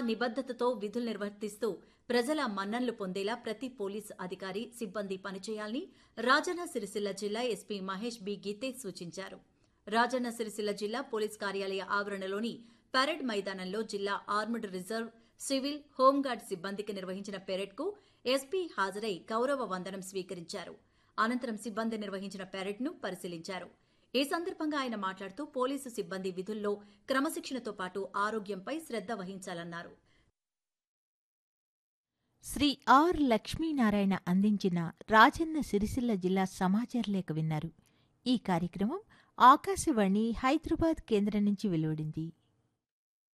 నిబద్ధతతో విధులు నిర్వర్తిస్తూ ప్రజల మన్ననలు పొందేలా ప్రతి పోలీస్ అధికారి సిబ్బంది పనిచేయాలని రాజన్న సిరిసిల్ల జిల్లా ఎస్పీ మహేష్ బి గీతే సూచించారు రాజన్న సిరిసిల్ల జిల్లా పోలీస్ కార్యాలయ ఆవరణలోని పరేడ్ మైదానంలో జిల్లా ఆర్మడ్ రిజర్వ్ సివిల్ హోంగార్డ్ సిబ్బందికి నిర్వహించిన పెరేడ్కు ఎస్పీ హాజరై గౌరవ వందనం స్వీకరించారు అనంతరం సిబ్బంది నిర్వహించిన పెరేడ్ను పరిశీలించారు ఈ సందర్భంగా ఆయన మాట్లాడుతూ పోలీసు సిబ్బంది విధుల్లో క్రమశిక్షణతో పాటు ఆరోగ్యంపై శ్రద్ధ వహించాలన్నారు శ్రీ ఆర్ లక్ష్మీనారాయణ అందించిన రాజన్న సిరిసిల్ల జిల్లా సమాచార లేఖ విన్నారు ఈ కార్యక్రమం ఆకాశవాణి హైదరాబాద్ కేంద్రం నుంచి వెలువడింది